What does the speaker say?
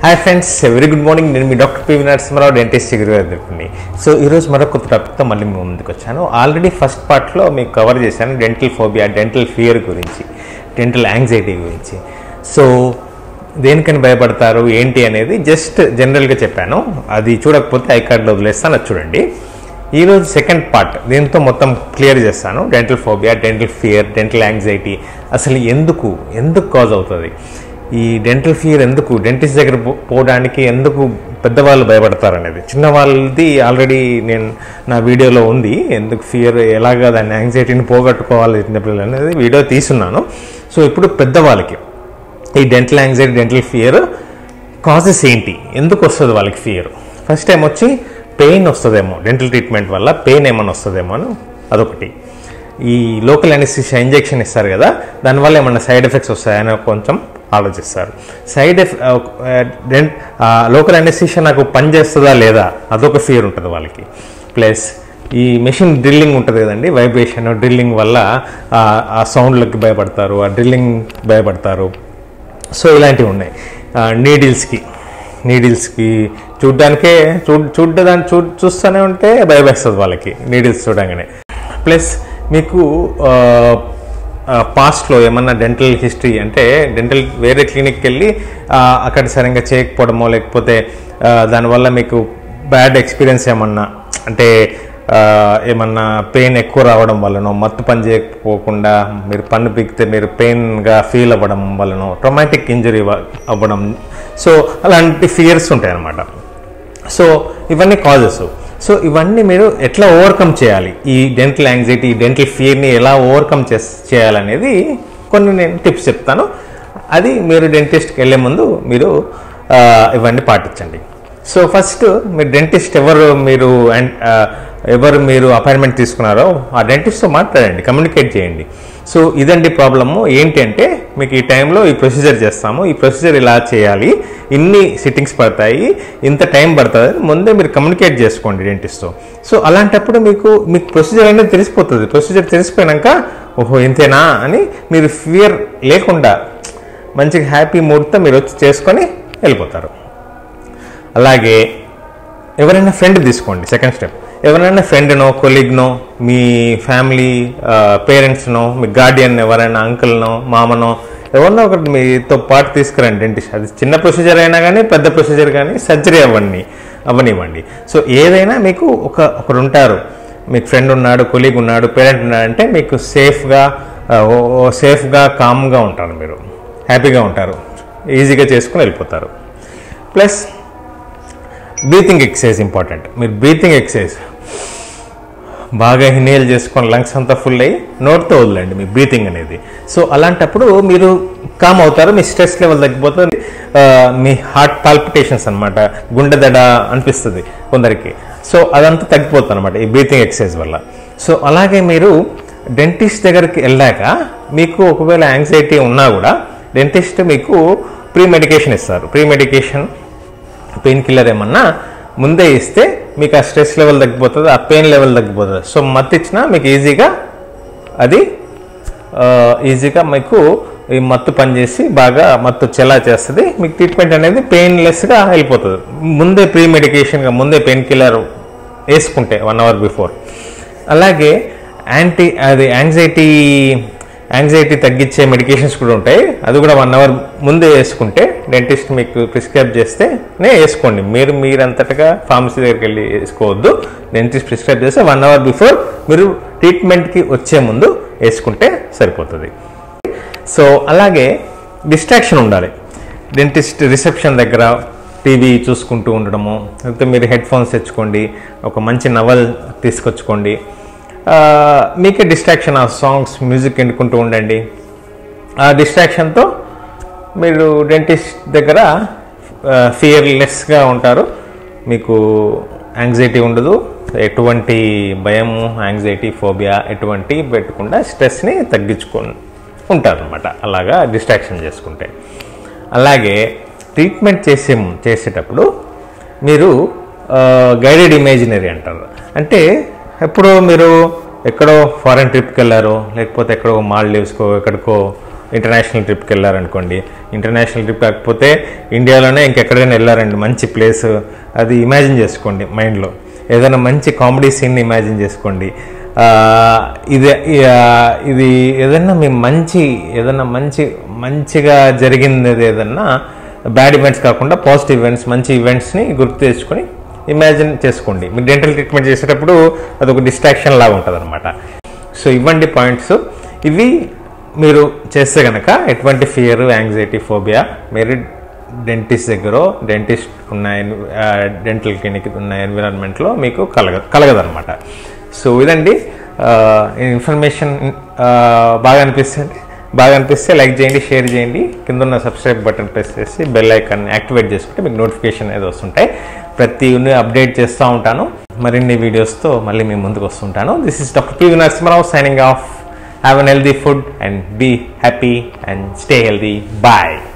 hi friends very good morning నేను మీ doctor PV Narasimharao dentist చిగురుని సో ఈరోజు మరొక కొత్త టాపిక్తో మళ్ళీ మీ ముందుకు వచ్చాను ఆల్రెడీ ఫస్ట్ పార్ట్లో మీకు కవర్ చేశాను డెంటల్ ఫోబియా డెంటల్ ఫియర్ గురించి డెంటల్ యాంగ్జైటీ గురించి సో దేనికని భయపడతారు ఏంటి అనేది జస్ట్ జనరల్గా చెప్పాను అది చూడకపోతే ఐ కార్డ్లో వదిలేస్తాను అది చూడండి ఈరోజు సెకండ్ పార్ట్ దీంతో మొత్తం క్లియర్ చేస్తాను dental phobia dental fear dental anxiety అసలు ఎందుకు ఎందుకు కాజ్ అవుతుంది ఈ డెంటల్ ఫియర్ ఎందుకు డెంటిస్ట్ దగ్గర పో- పోవడానికి ఎందుకు పెద్దవాళ్ళు భయపడతారు అనేది చిన్న వాళ్ళది ఆల్రెడీ నేను నా వీడియోలో ఉంది ఎందుకు ఫియర్ ఎలాగా దాన్ని యాంగ్జైటీని పోగొట్టుకోవాలి చిన్నపిల్లలు అనేది వీడియో తీసున్నాను సో ఇప్పుడు పెద్దవాళ్ళకి ఈ dental anxiety dental fear causes ఏంటి ఎందుకు వస్తుంది వాళ్ళకి ఫియర్ ఫస్ట్ టైం వచ్చి పెయిన్ వస్తుందేమో డెంటల్ ట్రీట్మెంట్ వల్ల పెయిన్ ఏమైనా వస్తుందేమో అని అదొకటి ఈ లోకల్ అనెస్థిషియా ఇంజెక్షన్ ఇస్తారు కదా దానివల్ల ఏమైనా సైడ్ ఎఫెక్ట్స్ వస్తాయని కొంచెం ఆలోచిస్తారు సైడ్ ఎఫ్ డెంట్ లోకల్ అనెస్థిషియా నాకు పని చేస్తుందా లేదా అదొక ఫియర్ ఉంటుంది వాళ్ళకి ప్లస్ ఈ మెషిన్ డ్రిల్లింగ్ ఉంటుంది కదండి వైబ్రేషన్ డ్రిల్లింగ్ వల్ల ఆ, ఆ సౌండ్లకి భయపడతారు ఆ డ్రిల్లింగ్ భయపడతారు సో ఇలాంటివి ఉన్నాయి నీడిల్స్కి నీడిల్స్కి చూడ్డానికే చూ చూడ్డదాన్ని చూ చూస్తూనే ఉంటే భయపేస్తుంది వాళ్ళకి నీడిల్స్ చూడంగానే ప్లస్ మీకు పాస్ట్లో ఏమన్నా డెంటల్ హిస్టరీ అంటే డెంటల్ వేరే క్లినిక్కి వెళ్ళి ఆ, అక్కడ సరిగ్గా చేయకపోవడమో లేకపోతే ఆ, దానివల్ల మీకు బ్యాడ్ ఎక్స్పీరియన్స్ ఏమన్నా అంటే ఆ, ఏమన్నా పెయిన్ ఎక్కువ రావడం వల్లనో మత్తు పని చేయకపోకుండా మీరు పన్ను పీకితే మీరు పెయిన్గా ఫీల్ అవ్వడం వల్లనో ట్రొమాటిక్ ఇంజరీ అవ్వడం సో అలాంటి ఫియర్స్ ఉంటాయి అన్నమాట సో ఇవన్నీ కాజెస్ సో ఇవన్నీ మీరు ఎట్లా ఓవర్కమ్ చేయాలి ఈ డెంటల్ యాంగ్జైటీ డెంటల్ ఫియర్ని ఎలా ఓవర్కమ్ చేయాలనేది కొన్ని నేను టిప్స్ చెప్తాను అది మీరు డెంటిస్ట్కి వెళ్ళే ముందు మీరు ఆ, ఇవన్నీ పాటించండి సో ఫస్ట్ మీరు డెంటిస్ట్ ఎవరు మీరు అండ్ ఎవరు మీరు అపాయింట్మెంట్ తీసుకున్నారో ఆ డెంటిస్ట్తో మాట్లాడండి కమ్యూనికేట్ చేయండి సో ఇదండి ప్రాబ్లము ఏంటి అంటే మీకు ఈ టైంలో ఈ ప్రొసీజర్ చేస్తాము ఈ ప్రొసీజర్ ఇలా చేయాలి ఇన్ని సిట్టింగ్స్ పడతాయి ఇంత టైం పడుతుంది అని ముందే మీరు కమ్యూనికేట్ చేసుకోండి డెంటిస్ట్తో సో అలాంటప్పుడు మీకు మీకు ప్రొసీజర్ అనేది తెలిసిపోతుంది ప్రొసీజర్ తెలిసిపోయాక ఓహో ఇంతేనా అని మీరు ఫియర్ లేకుండా మంచిగా హ్యాపీ మూడ్తో మీరు వచ్చి చేసుకొని వెళ్ళిపోతారు అలాగే ఎవరైనా ఫ్రెండ్ తీసుకోండి సెకండ్ స్టెప్ ఎవరైనా ఫ్రెండ్నో కొలీగ్నో మీ ఫ్యామిలీ పేరెంట్స్నో మీ గార్డియన్ ఎవరైనా అంకుల్నో మామనో ఎవరినో ఒకటి మీతో పాటు తీసుకురండి డెంటిస్ట్ అది చిన్న ప్రొసీజర్ అయినా కానీ పెద్ద ప్రొసీజర్ కానీ సర్జరీ అవ్వండి అవ్వనివ్వండి సో ఏదైనా మీకు ఒక ఒకరు ఉంటారు మీకు ఫ్రెండ్ ఉన్నాడు కొలీగ్ ఉన్నాడు పేరెంట్ ఉన్నాడు అంటే మీకు సేఫ్గా సేఫ్గా కామ్గా ఉంటారు మీరు హ్యాపీగా ఉంటారు ఈజీగా చేసుకుని వెళ్ళిపోతారు ప్లస్ బ్రీతింగ్ ఎక్సర్సైజ్ ఇంపార్టెంట్ మీరు బ్రీతింగ్ ఎక్సర్సైజ్ బాగా ఇన్హేల్ చేసుకొని లంగ్స్ అంతా ఫుల్ అయ్యి నోట్తో వదలండి మీ బ్రీతింగ్ అనేది సో అలాంటప్పుడు మీరు కామ్ అవుతారు మీ స్ట్రెస్ లెవెల్ తగ్గిపోతుంది ఆ, మీ హార్ట్ పాల్పిటేషన్స్ అనమాట గుండె దడ అనిపిస్తుంది కొందరికి సో అదంతా తగ్గిపోతుంది అనమాట ఈ బ్రీతింగ్ ఎక్సర్సైజ్ వల్ల సో అలాగే మీరు డెంటిస్ట్ దగ్గరికి వెళ్ళాక మీకు ఒకవేళ యాంగ్జైటీ ఉన్నా కూడా డెంటిస్ట్ మీకు ప్రీ మెడికేషన్ ఇస్తారు ప్రీ మెడికేషన్ పెయిన్ కిల్లర్ ఏమన్నా ముందే ఇస్తే మీకు ఆ స్ట్రెస్ లెవెల్ తగ్గిపోతుంది ఆ పెయిన్ లెవెల్ తగ్గిపోతుంది సో మత్తు ఇచ్చినా మీకు ఈజీగా అది ఆ, ఈజీగా మీకు ఈ మత్తు పనిచేసి బాగా మత్తు చెలా చేస్తుంది మీకు ట్రీట్మెంట్ అనేది పెయిన్లెస్గా వెళ్ళిపోతుంది ముందే ప్రీ మెడికేషన్గా ముందే పెయిన్ కిల్లర్ వేసుకుంటే వన్ అవర్ బిఫోర్ అలాగే యాంటీ అది యాంగ్జైటీ యాంగ్జైటీ తగ్గించే మెడికేషన్స్ కూడా ఉంటాయి అది కూడా వన్ అవర్ ముందే వేసుకుంటే డెంటిస్ట్ మీకు ప్రిస్క్రైబ్ చేస్తేనే వేసుకోండి మీరు మీరంతటగా ఫార్మసీ దగ్గరికి వెళ్ళి వేసుకోవద్దు డెంటిస్ట్ ప్రిస్క్రైబ్ చేస్తే వన్ అవర్ బిఫోర్ మీరు ట్రీట్మెంట్కి వచ్చే ముందు వేసుకుంటే సరిపోతుంది సో అలాగే డిస్ట్రాక్షన్ ఉండాలి డెంటిస్ట్ రిసెప్షన్ దగ్గర టీవీ చూసుకుంటూ ఉండడము లేకపోతే మీరు హెడ్ ఫోన్స్ తెచ్చుకోండి ఒక మంచి నవల్ తీసుకొచ్చుకోండి ఆ, మీకే డిస్ట్రాక్షన్ ఆ సాంగ్స్ మ్యూజిక్ ఎన్నుకుంటూ ఉండండి ఆ డిస్ట్రాక్షన్తో మీరు డెంటిస్ట్ దగ్గర ఫియర్లెస్గా ఉంటారు మీకు యాంగ్జైటీ ఉండదు ఎటువంటి భయము యాంగ్జైటీ ఫోబియా ఎటువంటి పెట్టకుండా స్ట్రెస్ని తగ్గించుకొని ఉంటారనమాట అలాగా డిస్ట్రాక్షన్ చేసుకుంటే అలాగే ట్రీట్మెంట్ చేసే చేసేటప్పుడు మీరు గైడెడ్ ఇమేజినరీ అంటారు అంటే ఎప్పుడో మీరు ఎక్కడో ఫారెన్ ట్రిప్కి వెళ్ళారో లేకపోతే ఎక్కడో మాల్డీవ్స్కో ఎక్కడికో ఇంటర్నేషనల్ ట్రిప్కి వెళ్ళారనుకోండి ఇంటర్నేషనల్ ట్రిప్ కాకపోతే ఇండియాలోనే ఇంకెక్కడైనా వెళ్ళారండి మంచి ప్లేస్ అది ఇమాజిన్ చేసుకోండి మైండ్లో ఏదైనా మంచి కామెడీ సీన్ ఇమాజిన్ చేసుకోండి ఆ, ఇది ఆ, ఇది ఏదైనా మీ మంచి ఏదైనా మంచి మంచిగా జరిగింది ఏదన్నా బ్యాడ్ ఈవెంట్స్ కాకుండా పాజిటివ్ ఈవెంట్స్ మంచి ఈవెంట్స్ని గుర్తు తెచ్చుకొని ఇమాజిన్ చేసుకోండి మీరు డెంటల్ ట్రీట్మెంట్ చేసేటప్పుడు అదొక డిస్ట్రాక్షన్ లాగా ఉంటుంది అనమాట సో ఇవ్వండి పాయింట్స్ ఇవి మీరు చేస్తే కనుక ఎటువంటి ఫియర్ యాంగ్జైటీ ఫోబియా మీరు డెంటిస్ట్ దగ్గర డెంటిస్ట్ ఉన్న డెంటల్ క్లినిక్ ఉన్న ఎన్విరాన్మెంట్లో మీకు కలగ కలగదనమాట సో ఇదండి ఇన్ఫర్మేషన్ బాగా అనిపిస్తుంది బాగా అనిపిస్తే లైక్ చేయండి షేర్ చేయండి కింద ఉన్న సబ్స్క్రైబ్ బటన్ ప్రెస్ చేసి బెల్ ఐకాన్ యాక్టివేట్ చేసుకుంటే మీకు నోటిఫికేషన్ అనేది వస్తుంటాయి ప్రతి అప్డేట్ చేస్తూ ఉంటాను మరిన్ని వీడియోస్తో మళ్ళీ మీ ముందుకు వస్తుంటాను this is doctor PV Narasimha Rao signing off have an healthy food and be happy and stay healthy bye